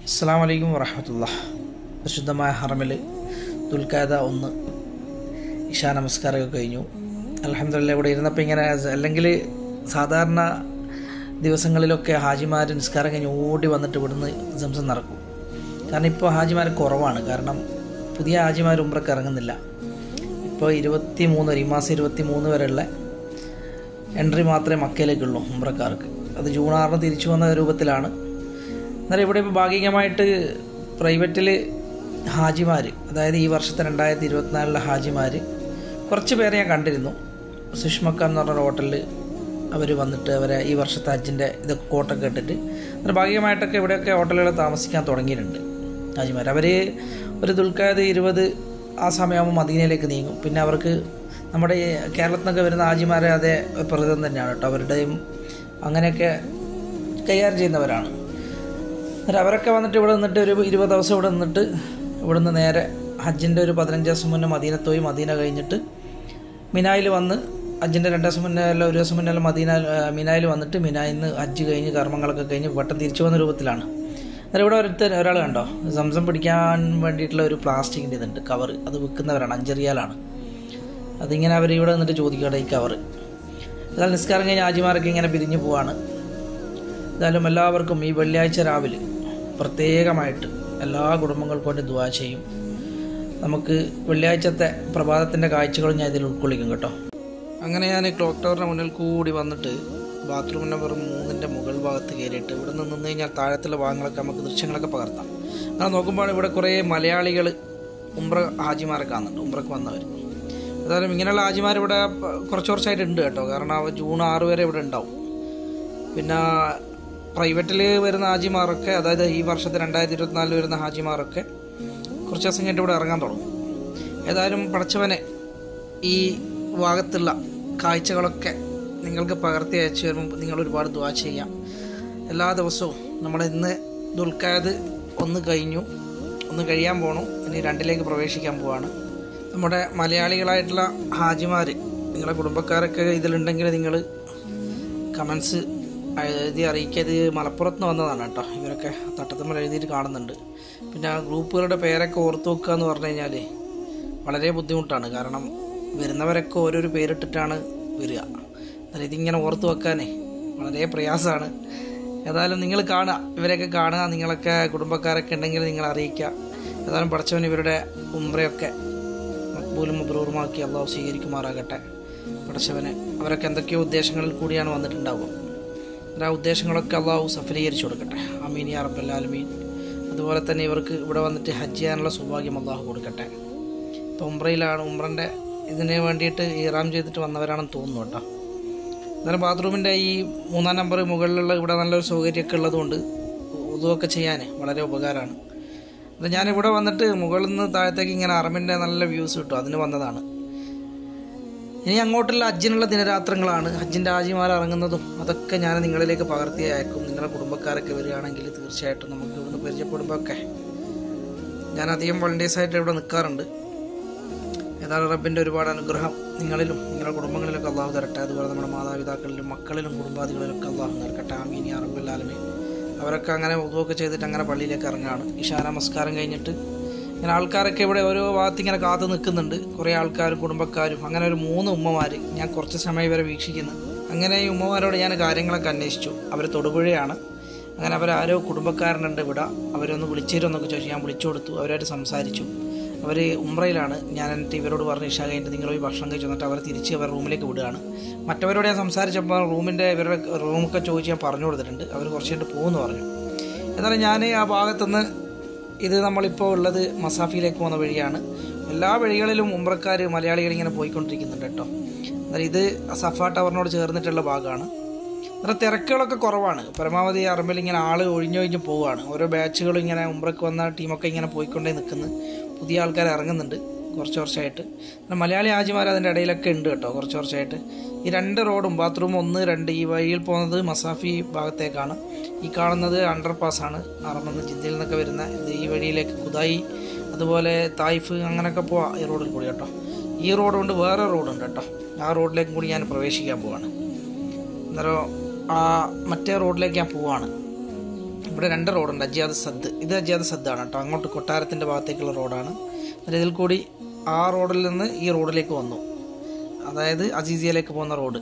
അസ്സാം വലൈക്കും വറഹമത്തുള്ള പരിശുദ്ധമായ ഹറമിൽ ദുൽഖാദ ഒന്ന് ഇഷാ നമസ്കാരമൊക്കെ കഴിഞ്ഞു അലഹമില്ല ഇവിടെ ഇരുന്നപ്പോൾ ഇങ്ങനെ അല്ലെങ്കിൽ സാധാരണ ദിവസങ്ങളിലൊക്കെ ഹാജിമാർ നിസ്കാരം കഴിഞ്ഞ് ഓടി വന്നിട്ട് ഇവിടുന്ന് സംസം നടക്കും കാരണം ഇപ്പോൾ ഹാജിമാർ കുറവാണ് കാരണം പുതിയ ഹാജിമാർ ഉമ്രക്ക് ഇറങ്ങുന്നില്ല ഇപ്പോൾ ഇരുപത്തി മൂന്ന് ഈ മാസം ഇരുപത്തി മൂന്ന് വരെയുള്ള എൻട്രി മാത്രമേ മക്കയിലേക്കുള്ളൂ ഉമ്രക്കാർക്ക് അത് ജൂൺ ആറിന് തിരിച്ചു വന്ന രൂപത്തിലാണ് എന്നാൽ ഇവിടെ ഇപ്പോൾ ഭാഗികമായിട്ട് പ്രൈവറ്റിൽ ഹാജിമാർ അതായത് ഈ വർഷത്തെ രണ്ടായിരത്തി ഇരുപത്തിനാലിലെ ഹാജിമാർ കുറച്ച് പേരെ ഞാൻ കണ്ടിരുന്നു സുഷ്മക്ക എന്ന് പറഞ്ഞ ഹോട്ടലിൽ അവർ വന്നിട്ട് അവരെ ഈ വർഷത്തെ ഹജ്ജിൻ്റെ ഇതൊക്കെ കോട്ടൊക്കെ ഇട്ടിട്ട് അങ്ങനെ ഭാഗികമായിട്ടൊക്കെ ഇവിടെയൊക്കെ ഹോട്ടലുകൾ താമസിക്കാൻ തുടങ്ങിയിട്ടുണ്ട് ഹാജിമാർ അവർ ഒരു ദുൽഖാദ് ഇരുപത് ആ സമയമാകുമ്പോൾ മദീനയിലേക്ക് നീങ്ങും പിന്നെ അവർക്ക് നമ്മുടെ ഈ കേരളത്തിൽ നിന്നൊക്കെ വരുന്ന ഹാജിമാരെ അതേ പ്രകൃതം തന്നെയാണ് കേട്ടോ അവരുടെയും അങ്ങനെയൊക്കെ കൈകാര്യം ചെയ്യുന്നവരാണ് എന്നിട്ട് അവരൊക്കെ വന്നിട്ട് ഇവിടെ നിന്നിട്ട് ഒരു ഇരുപത് ദിവസം ഇവിടെ നിന്നിട്ട് ഇവിടുന്ന് നേരെ ഹജ്ജിൻ്റെ ഒരു പതിനഞ്ച് ദിവസം മുന്നേ മദീനത്ത് പോയി മദീന കഴിഞ്ഞിട്ട് മിനായിൽ വന്ന് ഹജ്ജിൻ്റെ രണ്ട് ദിവസം മുന്നേ അല്ല ഒരു ദിവസം മുന്നേ അല്ല മദീന മിനായിൽ വന്നിട്ട് മിനായിൽ നിന്ന് ഹജ്ജ് കഴിഞ്ഞ് കർമ്മങ്ങളൊക്കെ കഴിഞ്ഞ് പെട്ടെന്ന് തിരിച്ചു വന്ന രൂപത്തിലാണ് അന്നേരം ഇവിടെ ഒരുത്തൻ ഒരാൾ കണ്ടോ സംസം പിടിക്കാൻ വേണ്ടിയിട്ടുള്ള ഒരു പ്ലാസ്റ്റിക്കിൻ്റെ ഇതുണ്ട് കവർ അത് വിൽക്കുന്നവരാണ് അഞ്ചറിയാലാണ് അതിങ്ങനെ അവർ ഇവിടെ നിന്നിട്ട് ചോദിക്കട്ടെ ഈ കവർ എന്നാൽ നിസ്കാരം കഴിഞ്ഞ് ആജിമാരൊക്കെ ഇങ്ങനെ പിരിഞ്ഞു പോവാണ് എന്തായാലും എല്ലാവർക്കും ഈ വെള്ളിയാഴ്ച രാവിലെ പ്രത്യേകമായിട്ട് എല്ലാ കുടുംബങ്ങൾക്കും വേണ്ടി ദുവാ ചെയ്യും നമുക്ക് വെള്ളിയാഴ്ചത്തെ പ്രഭാതത്തിൻ്റെ കാഴ്ചകളും ഞാൻ ഇതിൽ ഉൾക്കൊള്ളിക്കും കേട്ടോ അങ്ങനെ ഞാൻ ക്ലോക്ക് ടവറിൻ്റെ മുന്നിൽ കൂടി വന്നിട്ട് ബാത്റൂം നമ്പർ മൂന്നിൻ്റെ മുകൾ ഭാഗത്ത് കയറിയിട്ട് ഇവിടെ നിന്ന് നിന്ന് കഴിഞ്ഞാൽ താഴത്തുള്ള ഭാഗങ്ങളൊക്കെ നമുക്ക് ദൃശ്യങ്ങളൊക്കെ പകർത്താം അങ്ങനെ നോക്കുമ്പോൾ ഇവിടെ കുറേ മലയാളികൾ ഉംറ ഹാജിമാരൊക്കെ കാണുന്നുണ്ട് ഉംറക്ക് വന്നവർ ഏതായാലും ഇങ്ങനെയുള്ള ഹാജിമാർ ഇവിടെ കുറച്ച് കുറച്ചായിട്ട് ഉണ്ട് കേട്ടോ കാരണം അവ ജൂൺ ആറ് വരെ ഇവിടെ ഉണ്ടാവും പിന്നെ പ്രൈവറ്റിൽ വരുന്ന ഹാജിമാരൊക്കെ അതായത് ഈ വർഷത്തെ രണ്ടായിരത്തി ഇരുപത്തിനാലിൽ വരുന്ന ഹാജിമാരൊക്കെ കുറച്ച് ദിവസം കഴിഞ്ഞിട്ട് ഇവിടെ ഇറങ്ങാൻ തുടങ്ങും ഏതായാലും പഠിച്ചവനെ ഈ ഭാഗത്തുള്ള കാഴ്ചകളൊക്കെ നിങ്ങൾക്ക് പകർത്തി അയച്ചു വരുമ്പോൾ നിങ്ങൾ ഒരുപാട് ദ്വാ ചെയ്യാം എല്ലാ ദിവസവും നമ്മൾ ഇന്ന് ദുൽഖാദ് ഒന്ന് കഴിഞ്ഞു ഒന്ന് കഴിയാൻ പോണു ഇനി രണ്ടിലേക്ക് പ്രവേശിക്കാൻ പോവാണ് നമ്മുടെ മലയാളികളായിട്ടുള്ള ഹാജിമാർ നിങ്ങളുടെ കുടുംബക്കാരൊക്കെ ഇതിലുണ്ടെങ്കിൽ നിങ്ങൾ കമൻസ് എഴുതി അറിയിക്കത് മലപ്പുറത്ത് നിന്ന് വന്നതാണ് കേട്ടോ ഇവരൊക്കെ തട്ടത്തമ്മൽ എഴുതിയിട്ട് കാണുന്നുണ്ട് പിന്നെ ആ ഗ്രൂപ്പുകളുടെ പേരൊക്കെ ഓർത്ത് വെക്കുക എന്ന് പറഞ്ഞു കഴിഞ്ഞാൽ വളരെ ബുദ്ധിമുട്ടാണ് കാരണം വരുന്നവരൊക്കെ ഓരോരോ പേരിട്ടിട്ടാണ് വരിക എന്നാൽ ഇതിങ്ങനെ ഓർത്ത് വെക്കാനേ വളരെ പ്രയാസമാണ് ഏതായാലും നിങ്ങൾ കാണുക ഇവരെയൊക്കെ കാണുക നിങ്ങളൊക്കെ കുടുംബക്കാരൊക്കെ ഉണ്ടെങ്കിൽ നിങ്ങൾ അറിയിക്കുക ഏതായാലും പഠിച്ചവൻ ഇവരുടെ ഉമ്രയൊക്കെ മക്ബൂലും മബ്രൂറുമാക്കി അള്ളാഹു സ്വീകരിക്കുമാറാകട്ടെ പഠിച്ചവനെ അവരൊക്കെ എന്തൊക്കെയോ ഉദ്ദേശങ്ങളിൽ കൂടിയാണ് വന്നിട്ടുണ്ടാവുക ആ ഉദ്ദേശങ്ങളൊക്കെ അള്ളാഹു സഫലീകരിച്ചു കൊടുക്കട്ടെ അമീൻ യാ റബ്ബല്ലാലമീൻ അതുപോലെ തന്നെ ഇവർക്ക് ഇവിടെ വന്നിട്ട് ഹജ്ജ് ചെയ്യാനുള്ള സൗഭാഗ്യം അള്ളാഹു കൊടുക്കട്ടെ ഇപ്പോൾ ഉംറയിലാണ് ഉംറൻ്റെ ഇതിന് വേണ്ടിയിട്ട് ഇറാം ചെയ്തിട്ട് വന്നവരാണെന്ന് തോന്നുന്നു കേട്ടോ എന്നാലും ബാത്റൂമിൻ്റെ ഈ മൂന്നാം നമ്പർ മുകളിലുള്ള ഇവിടെ നല്ലൊരു സൗകര്യമൊക്കെ ഉള്ളതുകൊണ്ട് ഉതുവൊക്കെ ചെയ്യാൻ വളരെ ഉപകാരമാണ് അത് ഞാനിവിടെ വന്നിട്ട് മുകളിൽ നിന്ന് താഴത്തേക്ക് ഇങ്ങനെ അറമിൻ്റെ നല്ല വ്യൂസ് കിട്ടും അതിന് വന്നതാണ് ഇനി അങ്ങോട്ടുള്ള ഹജ്ജിനുള്ള ദിനരാത്രങ്ങളാണ് ഹജ്ജിൻ്റെ ആജിമാർ ഇറങ്ങുന്നതും അതൊക്കെ ഞാൻ നിങ്ങളിലേക്ക് പകർത്തി അയക്കും നിങ്ങളുടെ കുടുംബക്കാരൊക്കെ വരികയാണെങ്കിൽ തീർച്ചയായിട്ടും നമുക്ക് ഇവിടുന്ന് പരിചയപ്പെടുമ്പോൾ ഒക്കെ ഞാൻ അധികം വളണ്ടിയേഴ്സായിട്ട് ഇവിടെ നിൽക്കാറുണ്ട് ഏതായാലും റബ്ബിൻ്റെ ഒരുപാട് അനുഗ്രഹം നിങ്ങളിലും നിങ്ങളുടെ കുടുംബങ്ങളിലൊക്കെ അള്ളാഹു തരട്ടെ അതുപോലെ നമ്മുടെ മാതാപിതാക്കളിലും മക്കളിലും കുടുംബാദികളിലൊക്കെ അള്ളാഹു നൽകട്ടെ ആമീൻ യാ റബ്ബല്ലാലമീൻ അവരൊക്കെ അങ്ങനെ ഉദവൊക്കെ ചെയ്തിട്ട് അങ്ങനെ പള്ളിയിലേക്ക് ഇറങ്ങുകയാണ് ഇഷാ നമസ്കാരം കഴിഞ്ഞിട്ട് ഇങ്ങനെ ആൾക്കാരൊക്കെ ഇവിടെ ഓരോ ഭാഗത്ത് ഇങ്ങനെ കാത്തു നിൽക്കുന്നുണ്ട് കുറേ ആൾക്കാരും കുടുംബക്കാരും അങ്ങനെ ഒരു മൂന്ന് ഉമ്മമാർ ഞാൻ കുറച്ച് സമയം ഇവരെ വീക്ഷിക്കുന്നു അങ്ങനെ ഈ ഉമ്മമാരോട് ഞാൻ കാര്യങ്ങളൊക്കെ അന്വേഷിച്ചു അവർ തൊടുപുഴയാണ് അങ്ങനെ അവരാരോ കുടുംബക്കാരനുണ്ട് ഇവിടെ അവരൊന്ന് വിളിച്ചേരുമെന്നൊക്കെ ചോദിച്ചു ഞാൻ വിളിച്ചു കൊടുത്തു അവരായിട്ട് സംസാരിച്ചു അവർ ഉംറയിലാണ് ഞാൻ എന്നിട്ട് ഇവരോട് പറഞ്ഞ് ഇഷ കഴിഞ്ഞിട്ട് നിങ്ങൾ പോയി ഭക്ഷണം കഴിച്ചു എന്നിട്ട് അവർ തിരിച്ച് അവർ റൂമിലേക്ക് വിടുകയാണ് മറ്റവരോട് ഞാൻ സംസാരിച്ചപ്പോൾ റൂമിൻ്റെ ഇവരുടെ റൂമൊക്കെ ചോദിച്ച് ഞാൻ പറഞ്ഞു കൊടുത്തിട്ടുണ്ട് അവർ കുറച്ച് കഴിഞ്ഞിട്ട് പോകുമെന്ന് പറഞ്ഞു എന്നാലും ഞാൻ ആ ഭാഗത്തുനിന്ന് ഇത് നമ്മളിപ്പോൾ ഉള്ളത് മസാഫിയിലേക്ക് പോകുന്ന വഴിയാണ് എല്ലാ വഴികളിലും ഉമ്രക്കാർ മലയാളികൾ ഇങ്ങനെ പോയിക്കൊണ്ടിരിക്കുന്നുണ്ട് കേട്ടോ എന്നാൽ ഇത് സഫ ടവറിനോട് ചേർന്നിട്ടുള്ള ഭാഗമാണ് എന്നാൽ തിരക്കുകളൊക്കെ കുറവാണ് പരമാവധി അറമ്പിൽ ഇങ്ങനെ ആൾ ഒഴിഞ്ഞൊഴിഞ്ഞ് പോവുകയാണ് ഓരോ ബാച്ചുകളും ഇങ്ങനെ ഉമ്രക്ക് വന്ന ടീമൊക്കെ ഇങ്ങനെ പോയിക്കൊണ്ടേ നിൽക്കുന്നു പുതിയ ആൾക്കാർ ഇറങ്ങുന്നുണ്ട് കുറച്ച് വർഷമായിട്ട് മലയാളി ആജിമാർ അതിൻ്റെ ഇടയിലൊക്കെ ഉണ്ട് കേട്ടോ കുറച്ച് വർഷമായിട്ട് ഈ രണ്ട് റോഡും ബാത്റൂം ഒന്ന് രണ്ട് ഈ വഴിയിൽ പോകുന്നത് മസാഫി ഭാഗത്തേക്കാണ് ഈ കാണുന്നത് അണ്ടർ പാസ്സാണ് അറമെന്ന് ജിദ്ദയിൽ നിന്നൊക്കെ വരുന്ന ഇത് ഈ വഴിയിലേക്ക് കുതായി അതുപോലെ തായിഫ് അങ്ങനെയൊക്കെ പോവാം ഈ റോഡിൽ കൂടി കേട്ടോ ഈ റോഡ് കൊണ്ട് വേറെ റോഡുണ്ട് കേട്ടോ ആ റോഡിലേക്കും കൂടി ഞാൻ പ്രവേശിക്കാൻ പോവാണ് അന്നേരം ആ മറ്റേ റോഡിലേക്ക് ഞാൻ പോവാണ് ഇവിടെ രണ്ട് റോഡുണ്ട് അജിയാദ് സദ് ഇത് അജിയാദ് സദ്ദാണ് കേട്ടോ അങ്ങോട്ട് കൊട്ടാരത്തിൻ്റെ ഭാഗത്തേക്കുള്ള റോഡാണ് എന്നിട്ട് ഇതിൽ കൂടി ആ റോഡിൽ നിന്ന് ഈ റോഡിലേക്ക് വന്നു അതായത് അസീസിയയിലേക്ക് പോകുന്ന റോഡ്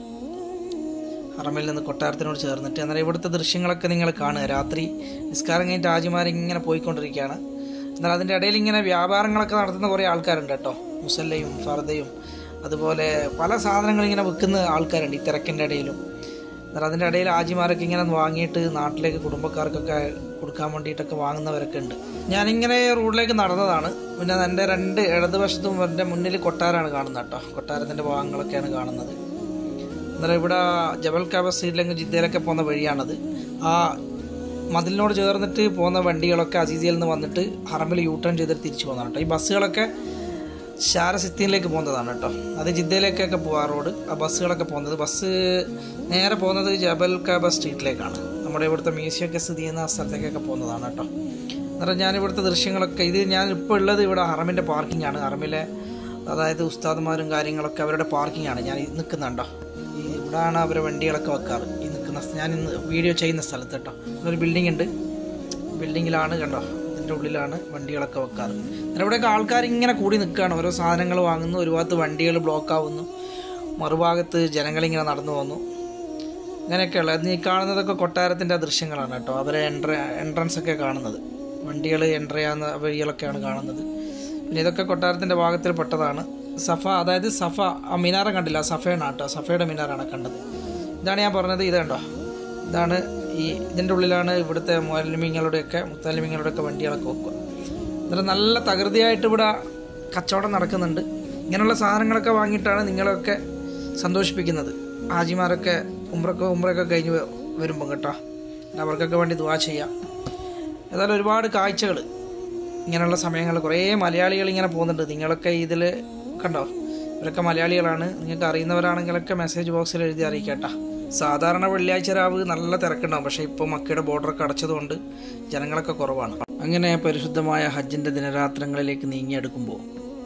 ഹറമിൽ നിന്ന് കൊട്ടാരത്തിനോട് ചേർന്നിട്ട് അന്നേരം ഇവിടുത്തെ ദൃശ്യങ്ങളൊക്കെ നിങ്ങൾ കാണുക രാത്രി നിസ്കാരം കഴിഞ്ഞിട്ട് ആജിമാർ ഇങ്ങനെ പോയിക്കൊണ്ടിരിക്കുകയാണ് എന്നാൽ അതിൻ്റെ ഇടയിൽ ഇങ്ങനെ വ്യാപാരങ്ങളൊക്കെ നടത്തുന്ന കുറേ ആൾക്കാരുണ്ട് കേട്ടോ മുസല്ലയും ഫർദയും അതുപോലെ പല സാധനങ്ങൾ ഇങ്ങനെ വിൽക്കുന്ന ആൾക്കാരുണ്ട് ഈ തിരക്കിൻ്റെ ഇടയിലും എന്നാൽ അതിൻ്റെ ഇടയിൽ ആജിമാരൊക്കെ ഇങ്ങനെ വാങ്ങിയിട്ട് നാട്ടിലേക്ക് കുടുംബക്കാർക്കൊക്കെ കൊടുക്കാൻ വേണ്ടിയിട്ടൊക്കെ വാങ്ങുന്നവരൊക്കെ ഉണ്ട് ഞാനിങ്ങനെ റോഡിലേക്ക് നടന്നതാണ് പിന്നെ എൻ്റെ രണ്ട് ഇടതുവശത്തും എൻ്റെ മുന്നിൽ കൊട്ടാരമാണ് കാണുന്നത് കേട്ടോ കൊട്ടാരത്തിൻ്റെ ഭാഗങ്ങളൊക്കെയാണ് കാണുന്നത് അന്നേരം ഇവിടെ ജബൽ കാബ സ്ട്രീറ്റിലേക്ക് ജിദ്ദയിലൊക്കെ പോകുന്ന വഴിയാണത് ആ മതിലിനോട് ചേർന്നിട്ട് പോകുന്ന വണ്ടികളൊക്കെ അസീസിയിൽ നിന്ന് വന്നിട്ട് ഹറമിൽ യൂ ടേൺ ചെയ്തിട്ട് തിരിച്ചു പോകുന്നതാണ് കേട്ടോ ഈ ബസ്സുകളൊക്കെ ഷാരസിത്തിയിലേക്ക് പോകുന്നതാണ് കേട്ടോ അത് ജിദ്ദയിലേക്കൊക്കെ പോകാം റോഡ് ആ ബസ്സുകളൊക്കെ പോകുന്നത് ബസ് നേരെ പോകുന്നത് ജബൽ കാബ സ്ട്രീറ്റിലേക്കാണ് നമ്മുടെ ഇവിടുത്തെ മ്യൂസിയമൊക്കെ സ്ഥിതി ചെയ്യുന്ന ആ സ്ഥലത്തേക്കൊക്കെ പോകുന്നതാണ് കേട്ടോ അന്നേരം ഞാൻ ഇവിടുത്തെ ദൃശ്യങ്ങളൊക്കെ ഇത് ഞാൻ ഇപ്പോൾ ഉള്ളത് ഇവിടെ ഹറമിൻ്റെ പാർക്കിംഗ് ആണ് ഹറമിലെ അതായത് ഉസ്താദുമാരും കാര്യങ്ങളൊക്കെ അവരുടെ പാർക്കിംഗ് ആണ് ഞാൻ ഈ നിൽക്കുന്നുണ്ടോ ഈ ഇവിടെയാണ് അവരെ വണ്ടികളൊക്കെ വെക്കാറ് ഈ നിൽക്കുന്ന സ്ഥ- ഞാൻ ഇന്ന് വീഡിയോ ചെയ്യുന്ന സ്ഥലത്ത് കേട്ടോ ഒരു ബിൽഡിംഗ് ഉണ്ട് ബിൽഡിങ്ങിലാണ് കണ്ടോ ഇതിൻ്റെ ഉള്ളിലാണ് വണ്ടികളൊക്കെ വെക്കാറ് അന്നേരം ഇവിടെയൊക്കെ ആൾക്കാർ ഇങ്ങനെ കൂടി നിൽക്കുകയാണ് ഓരോ സാധനങ്ങൾ വാങ്ങുന്നു ഒരു ഭാഗത്ത് വണ്ടികൾ ബ്ലോക്ക് ആവുന്നു മറുഭാഗത്ത് ജനങ്ങളിങ്ങനെ നടന്നു പോകുന്നു അങ്ങനെയൊക്കെയുള്ള അത് ഈ കാണുന്നതൊക്കെ കൊട്ടാരത്തിൻ്റെ ദൃശ്യങ്ങളാണ് കേട്ടോ അവരെ എൻട്ര എൻട്രൻസ് ഒക്കെ കാണുന്നത് വണ്ടികൾ എൻ്റർ ചെയ്യാവുന്ന വഴികളൊക്കെയാണ് കാണുന്നത് പിന്നെ ഇതൊക്കെ കൊട്ടാരത്തിൻ്റെ ഭാഗത്തിൽ പെട്ടതാണ് സഫ അതായത് സഫ ആ മിനാറ കണ്ടില്ല ആ സഫയാണ് കേട്ടോ സഫയുടെ മിനാറാണ് കണ്ടത് ഇതാണ് ഞാൻ പറഞ്ഞത് ഇത് കണ്ടോ ഇതാണ് ഈ ഇതിൻ്റെ ഉള്ളിലാണ് ഇവിടുത്തെ മുഅല്ലിമീങ്ങളുടെയൊക്കെ മുത്തല്ലിമീങ്ങളുടെയൊക്കെ വണ്ടികളൊക്കെ വെക്കുക എന്നിട്ട് നല്ല തകൃതിയായിട്ട് ഇവിടെ കച്ചവടം നടക്കുന്നുണ്ട് ഇങ്ങനെയുള്ള സാധനങ്ങളൊക്കെ വാങ്ങിയിട്ടാണ് നിങ്ങളൊക്കെ സന്തോഷിപ്പിക്കുന്നത് ഹാജിമാരൊക്കെ ഉമ്രൊക്കെ ഉമ്രൊക്കെ കഴിഞ്ഞ് വ- വരുമ്പോൾ കേട്ടോ അവർക്കൊക്കെ വേണ്ടി ദുവാ ചെയ്യാം ഏതായാലും ഒരുപാട് കാഴ്ചകൾ ഇങ്ങനെയുള്ള സമയങ്ങളിൽ കുറേ മലയാളികൾ ഇങ്ങനെ പോകുന്നുണ്ട് നിങ്ങളൊക്കെ ഇതിൽ കണ്ടോ ഇവരൊക്കെ മലയാളികളാണ് നിങ്ങൾക്ക് അറിയുന്നവരാണെങ്കിലൊക്കെ മെസ്സേജ് ബോക്സിൽ എഴുതി അറിയിക്കട്ടാ സാധാരണ വെള്ളിയാഴ്ച രാവ് നല്ല തിരക്കുണ്ടാവും പക്ഷേ ഇപ്പോൾ മക്കയുടെ ബോർഡറൊക്കെ അടച്ചതുകൊണ്ട് ജനങ്ങളൊക്കെ കുറവാണ് അങ്ങനെ പരിശുദ്ധമായ ഹജ്ജിൻ്റെ ദിനരാത്രങ്ങളിലേക്ക് നീങ്ങിയെടുക്കുമ്പോൾ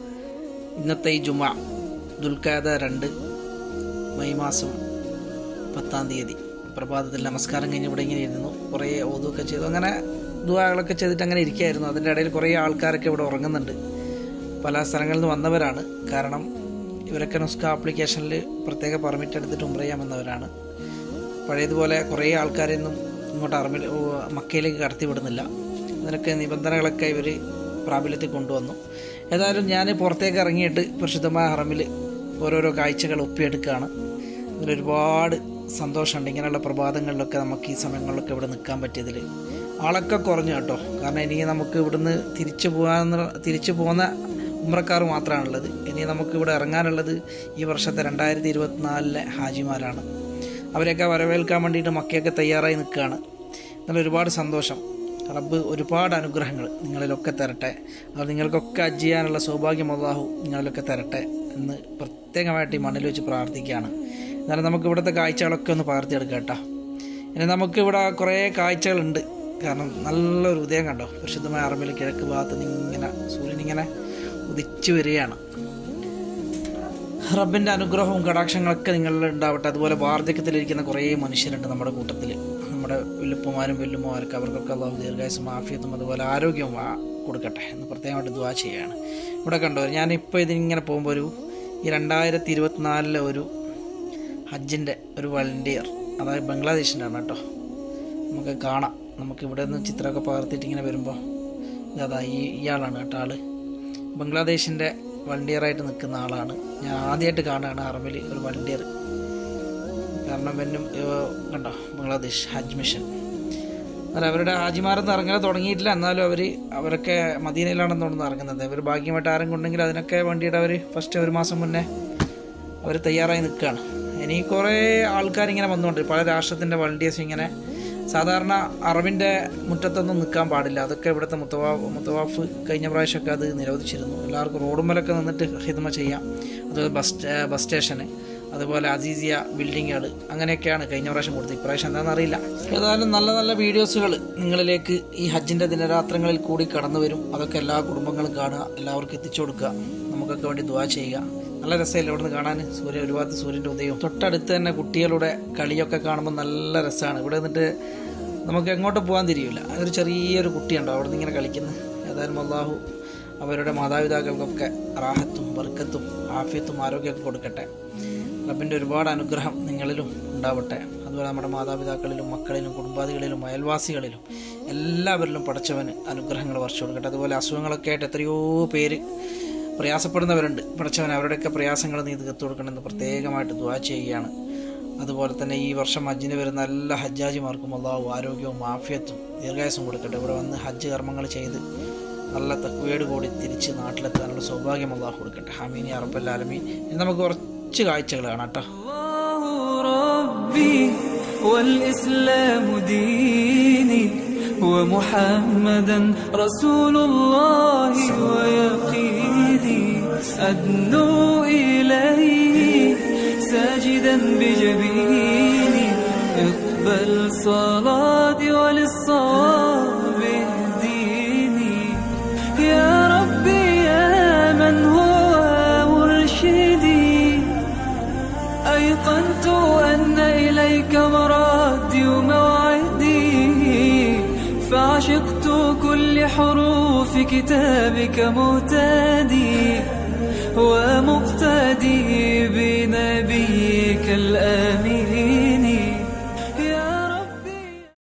ഇന്നത്തെ ഈ ജുമ ദുൽഖാദ രണ്ട് മെയ് മാസം പത്താം തീയതി പ്രഭാതത്തിൽ നമസ്കാരം കഴിഞ്ഞ് ഇവിടെ ഇങ്ങനെ ഇരുന്നു കുറേ ഓതുമൊക്കെ ചെയ്തു അങ്ങനെ ദുവാകളൊക്കെ ചെയ്തിട്ട് അങ്ങനെ ഇരിക്കുകയായിരുന്നു അതിൻ്റെ ഇടയിൽ കുറേ ആൾക്കാരൊക്കെ ഇവിടെ ഉറങ്ങുന്നുണ്ട് പല സ്ഥലങ്ങളിൽ നിന്ന് വന്നവരാണ് കാരണം ഇവരൊക്കെ നുസ്ക ആപ്ലിക്കേഷനിൽ പ്രത്യേക പെർമിറ്റ് എടുത്തിട്ട് ഉംറ ചെയ്യാമെന്നവരാണ് പഴയതുപോലെ കുറേ ആൾക്കാരെയൊന്നും ഇങ്ങോട്ട് അറമിൽ ഓ, മക്കയിലേക്ക് കടത്തി വിടുന്നില്ല അതിനൊക്കെ നിബന്ധനകളൊക്കെ ഇവർ പ്രാബല്യത്തിൽ കൊണ്ടുവന്നു ഏതായാലും ഞാൻ പുറത്തേക്ക് ഇറങ്ങിയിട്ട് പരിശുദ്ധമായ ഹറമിൽ ഓരോരോ കാഴ്ചകൾ ഒപ്പിയെടുക്കുകയാണ് അതിലൊരുപാട് സന്തോഷമുണ്ട് ഇങ്ങനെയുള്ള പ്രഭാതങ്ങളിലൊക്കെ നമുക്ക് ഈ സമയങ്ങളിലൊക്കെ ഇവിടെ നിൽക്കാൻ പറ്റിയതിൽ ആളൊക്കെ കുറഞ്ഞു കേട്ടോ കാരണം ഇനി നമുക്ക് ഇവിടുന്ന് തിരിച്ചു പോകാൻ തിരിച്ചു പോകുന്ന ഉമ്രക്കാർ മാത്രമാണുള്ളത് ഇനി നമുക്ക് ഇവിടെ ഇറങ്ങാനുള്ളത് ഈ വർഷത്തെ രണ്ടായിരത്തി ഇരുപത്തിനാലിലെ ഹാജിമാരാണ് അവരെയൊക്കെ വരവേൽക്കാൻ വേണ്ടിയിട്ട് മക്കയൊക്കെ തയ്യാറായി നിൽക്കുകയാണ് എന്നാൽ ഒരുപാട് സന്തോഷം റബ്ബ് ഒരുപാട് അനുഗ്രഹങ്ങൾ നിങ്ങളിലൊക്കെ തരട്ടെ അത് നിങ്ങൾക്കൊക്കെ അജ് ചെയ്യാനുള്ള സൗഭാഗ്യം അള്ളാഹു നിങ്ങളിലൊക്കെ തരട്ടെ എന്ന് പ്രത്യേകമായിട്ട് ഈ മണ്ണിൽ വെച്ച് പ്രാർത്ഥിക്കുകയാണ് എന്നാലും നമുക്ക് ഇവിടുത്തെ കാഴ്ചകളൊക്കെ ഒന്ന് പകർത്തിയെടുക്കാം കേട്ടോ ഇനി നമുക്ക് ഇവിടെ കുറേ കാഴ്ചകളുണ്ട് കാരണം നല്ലൊരു ഉദയം കണ്ടോ പരിശുദ്ധമായ അറബിൽ കിഴക്ക് ഭാഗത്ത് നിന്ന് ഇങ്ങനെ സൂര്യൻ ഇങ്ങനെ ഉദിച്ചു വരികയാണ് റബ്ബിൻ്റെ അനുഗ്രഹവും കടാക്ഷങ്ങളൊക്കെ നിങ്ങളിൽ ഉണ്ടാവട്ടെ അതുപോലെ വാർദ്ധക്യത്തിലിരിക്കുന്ന കുറേ മനുഷ്യരുണ്ട് നമ്മുടെ കൂട്ടത്തിൽ നമ്മുടെ വല്ലുപ്പമാരും വല്ലുമ്മമാരൊക്കെ അവർക്കൊക്കെ അള്ളാഹു ദീർഘായുസും ആഫിയത്തും അതുപോലെ ആരോഗ്യവും ആ- കൊടുക്കട്ടെ എന്ന് പ്രത്യേകമായിട്ട് ദുവാ ചെയ്യുകയാണ് ഇവിടെ കണ്ടോ ഞാനിപ്പോൾ ഇതിങ്ങനെ പോകുമ്പോൾ ഒരു ഈ രണ്ടായിരത്തി ഇരുപത്തിനാലിലെ ഒരു ഹജ്ജിൻ്റെ ഒരു വളണ്ടിയർ അതായത് ബംഗ്ലാദേശിൻ്റെ ആണ് കേട്ടോ നമുക്ക് കാണാം നമുക്ക് ഇവിടെ നിന്ന് ചിത്രമൊക്കെ പകർത്തിയിട്ട് ഇങ്ങനെ വരുമ്പോൾ ഇതാ ഈ ഇയാളാണ് കേട്ടോ ആള് ബംഗ്ലാദേശിൻ്റെ വളണ്ടിയറായിട്ട് നിൽക്കുന്ന ആളാണ് ഞാൻ ആദ്യമായിട്ട് കാണുകയാണ് അറമിൽ ഒരു വളണ്ടിയർ കാരണം എന്നും കണ്ടോ ബംഗ്ലാദേശ് ഹജ്ജ് മിഷൻ എന്നാൽ അവരുടെ ഹാജിമാരൊന്നും ഇറങ്ങാൻ തുടങ്ങിയിട്ടില്ല എന്നാലും അവർ അവരൊക്കെ മദീനയിലാണെന്ന് തോന്നുന്നു ഇറങ്ങുന്നത് അവർ ഭാഗ്യമായിട്ട് ആരും കൊണ്ടെങ്കിൽ അതിനൊക്കെ വേണ്ടിയിട്ട് അവർ ഫസ്റ്റ് ഒരു മാസം മുന്നേ അവർ തയ്യാറായി നിൽക്കുകയാണ് ഇനി കുറേ ആൾക്കാരിങ്ങനെ വന്നുകൊണ്ട് പല രാഷ്ട്രത്തിൻ്റെ വളണ്ടിയേഴ്സ് ഇങ്ങനെ സാധാരണ അറബിൻ്റെ മുറ്റത്തൊന്നും നിൽക്കാൻ പാടില്ല അതൊക്കെ ഇവിടുത്തെ മുത്തവാഫ് മുത്തവാഫ് കഴിഞ്ഞ പ്രാവശ്യമൊക്കെ അത് നിരോധിച്ചിരുന്നു എല്ലാവർക്കും റോഡുമ്മലൊക്കെ നിന്നിട്ട് ഹിദ്മ ചെയ്യാം അതുപോലെ ബസ് സ്റ്റേ- ബസ് സ്റ്റേഷന് അതുപോലെ അസീസിയ ബിൽഡിങ്ങുകൾ അങ്ങനെയൊക്കെയാണ് കഴിഞ്ഞ പ്രാവശ്യം കൊടുത്തത് ഇപ്രാവശ്യം എന്താണെന്ന് അറിയില്ല ഏതായാലും നല്ല നല്ല വീഡിയോസുകൾ നിങ്ങളിലേക്ക് ഈ ഹജ്ജിൻ്റെ ദിനരാത്രങ്ങളിൽ കൂടി കടന്നു വരും അതൊക്കെ എല്ലാ കുടുംബങ്ങളും കാണുക എല്ലാവർക്കും എത്തിച്ചു കൊടുക്കുക നമുക്കൊക്കെ വേണ്ടി ദുവാ ചെയ്യുക നല്ല രസമല്ലേ ഇവിടുന്ന് കാണാൻ സൂര്യ ഒരു ഭാഗത്ത് സൂര്യൻ്റെ ഉദയവും തൊട്ടടുത്ത് തന്നെ കുട്ടികളുടെ കളിയൊക്കെ കാണുമ്പോൾ നല്ല രസമാണ് ഇവിടെ നിന്നിട്ട് നമുക്ക് എങ്ങോട്ട് പോകാൻ തിരിയില്ല അതൊരു ചെറിയൊരു കുട്ടിയുണ്ടോ അവിടെ നിന്ന് ഇങ്ങനെ കളിക്കുന്നത് ഏതായാലും അള്ളാഹു അവരുടെ മാതാപിതാക്കൾക്കൊക്കെ റാഹത്തും ബർക്കത്തും ആഫിയത്തും ആരോഗ്യമൊക്കെ കൊടുക്കട്ടെ റബ്ബിൻ്റെ ഒരുപാട് അനുഗ്രഹം നിങ്ങളിലും ഉണ്ടാവട്ടെ അതുപോലെ നമ്മുടെ മാതാപിതാക്കളിലും മക്കളിലും കുടുംബാദികളിലും അയൽവാസികളിലും എല്ലാവരിലും പഠിച്ചവന് അനുഗ്രഹങ്ങൾ വർഷം കൊടുക്കട്ടെ അതുപോലെ അസുഖങ്ങളൊക്കെ ആയിട്ട് എത്രയോ പേര് പ്രയാസപ്പെടുന്നവരുണ്ട് പഠിച്ചവൻ അവരുടെയൊക്കെ പ്രയാസങ്ങൾ നീ തീർത്തു കൊടുക്കണമെന്ന് പ്രത്യേകമായിട്ട് ദ്വാ ചെയ്യുകയാണ് അതുപോലെ തന്നെ ഈ വർഷം ഹജ്ജിന് വരുന്ന എല്ലാ ഹജ്ജാജിമാർക്കും അള്ളാഹു ആരോഗ്യവും ആഫിയത്തും ദീർഘായുസും കൊടുക്കട്ടെ ഇവിടെ വന്ന് ഹജ്ജ് കർമ്മങ്ങൾ ചെയ്ത് നല്ല തക്വയോട് കൂടി തിരിച്ച് നാട്ടിലെത്താനുള്ള സൗഭാഗ്യം അള്ളാഹു കൊടുക്കട്ടെ ഹമീനി അറബല്ലാലമീൻ ഇനി നമുക്ക് കുറച്ച് കാഴ്ചകൾ കാണാം കേട്ടോ الله ربي والإسلام ديني ومحمدا رسول الله ويقيني أدنو إليه ساجدا بجبيني اقبل صلاتي وللصواب اهديني يا ربي يا من هو مرشدي أيقنت أن إليك مرادي وموعدي فعشقت كل حروف كتابك مهتدي ومقتدي بنبيك الآمين